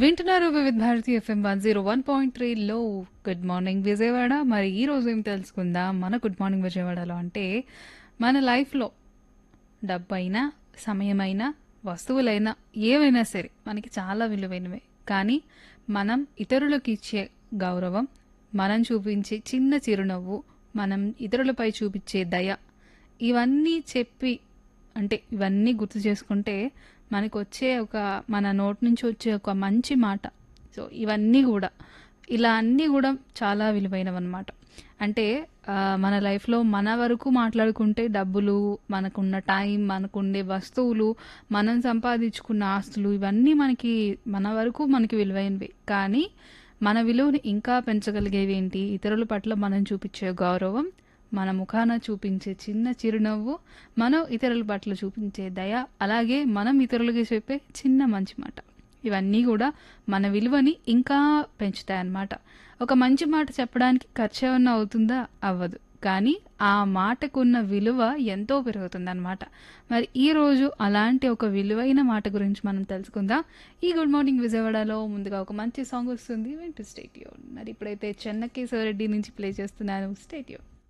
వింటున్నారు Vividh Bharati FM one zero one point త్రీలో good morning Vijayawada మరి ఈ రోజు ఏం తెలుసుకుందాం మన గుడ్ మార్నింగ్ విజయవాడలో అంటే మన లైఫ్లో డబ్బైనా సమయమైనా వస్తువులైనా ఏవైనా సరే మనకి చాలా విలువైనవే కానీ మనం ఇతరులకు ఇచ్చే గౌరవం మనం చూపించే చిన్న చిరునవ్వు మనం ఇతరులపై చూపించే దయ ఇవన్నీ చెప్పి అంటే ఇవన్నీ గుర్తు చేసుకుంటే మనకు వచ్చే ఒక మన నోటి నుంచి వచ్చే ఒక మంచి మాట సో ఇవన్నీ కూడా ఇలా అన్నీ కూడా చాలా విలువైనవన్నమాట అంటే ఆ, మన లైఫ్లో మన వరకు మాట్లాడుకుంటే డబ్బులు మనకున్న టైం మనకుండే వస్తువులు మనం సంపాదించుకున్న ఆస్తులు ఇవన్నీ మనకి మన వరకు మనకి విలువైనవి కానీ మన విలువని ఇంకా పెంచగలిగేవి ఏంటి ఇతరుల పట్ల మనం చూపించే గౌరవం మన ముఖాన చూపించే చిన్న చిరునవ్వు మనం ఇతరుల పట్ల చూపించే దయ అలాగే మనం ఇతరులకి చెప్పే చిన్న మంచి మాట ఇవన్నీ కూడా మన విలువని ఇంకా పెంచుతాయన్నమాట ఒక మంచి మాట చెప్పడానికి ఖర్చు ఏమన్నా అవుతుందా అవ్వదు కానీ ఆ మాటకున్న విలువ ఎంతో పెరుగుతుందన్నమాట మరి ఈ రోజు అలాంటి ఒక విలువైన మాట గురించి మనం తెలుసుకుందాం ఈ గుడ్ మార్నింగ్ విజయవాడలో ముందుగా ఒక మంచి సాంగ్ వస్తుంది వింటూ స్టేట్యూన్ మరి ఇప్పుడైతే చెన్నకేశ్వర రెడ్డి నుంచి ప్లే చేస్తున్నాను స్టేట్యూన్